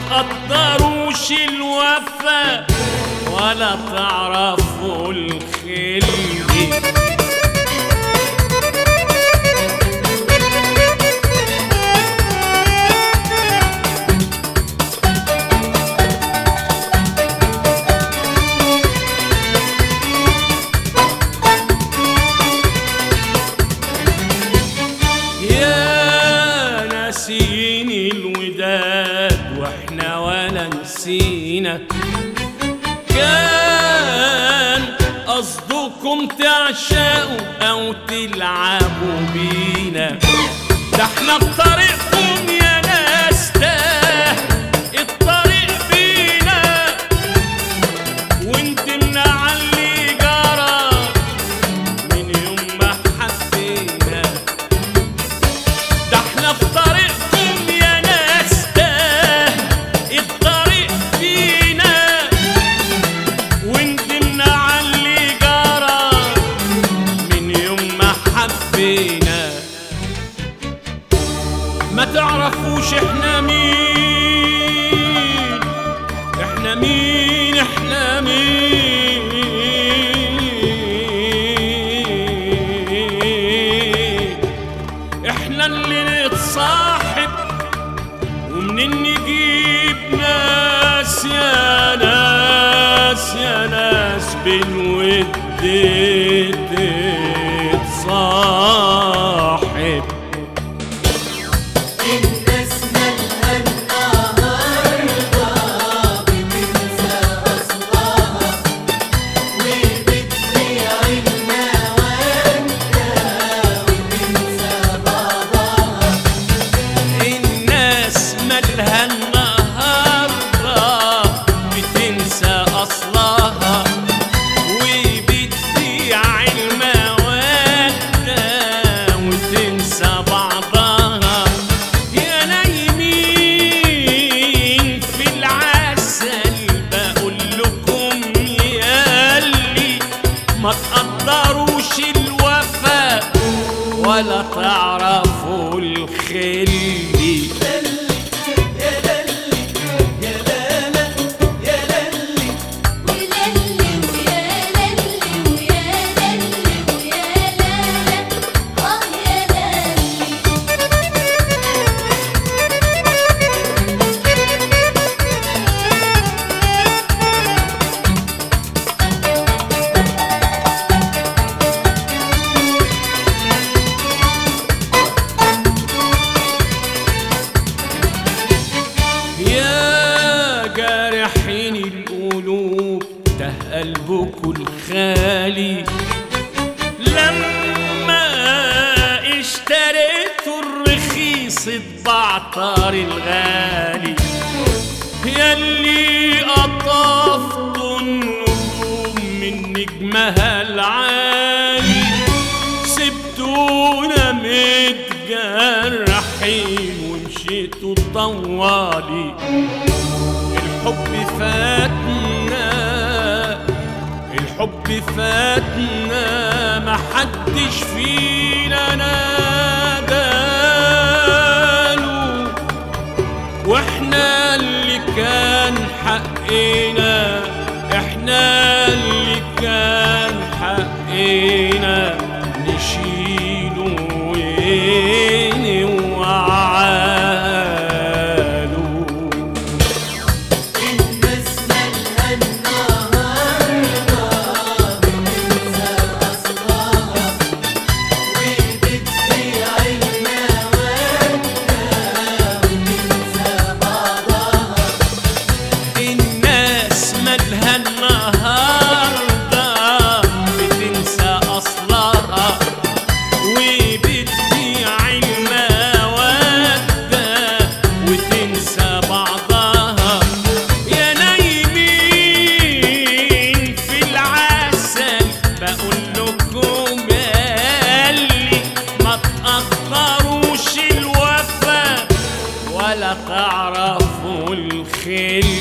تقدروش الوفا ولا تعرفوا الخلق يا ناسين الوداد واحنا ولا نسينا كان قصدكم تعشقوا او تلعبوا بينا ده احنا في طريقكم يا ناس تاه الطريق بينا وندمنا على اللي جرى من يوم ما حبينا ده احنا في طريقكم يا ناس تاه الطريق فينا وندمنا على اللي جرى من يوم ما حبينا ما تعرفوش احنا مين احنا مين احنا مين احنا اللي نتصاحب ومنين نجيب ناس يا ناس يا ناس بالود تتصاحب الناس مالها النهارده بتنسى اصلها وبتبيع المودة وتنسى بعضها الناس مالها النهارده بتنسى اصلها وبتبيع المودة وتنسى بعضها يا نايمين في العسل بقول لكم ياللي ما تقدروش الوفا ولا تعرفوا الخلي وللي ويا للي ويا للي ويا لالا اه يا للي يا جارحين القلوب ده قلبكوا الخالي لما اشتريتوا الرخيص اتبعتر الغالي ياللي قطفتوا النجوم من نجمها العالي سبتونا متجرحين ومشيتوا طوالي الحب فاتنا الحب فاتنا محدش فينا ناداله واحنا اللي كان حقنا احنا اللي كان حقنا نشيله وين وعاله الناس مالها النهارده بتنسى اصلها وبتبيع المودة وتنسى بعضها الناس مالها النهارده بتنسى اصلها وبتبيع المودة وتنسى بعضها يا نايمين في العسل بقول لكم ياللي ما تقدروش الوفا ولا تعرفوا الخل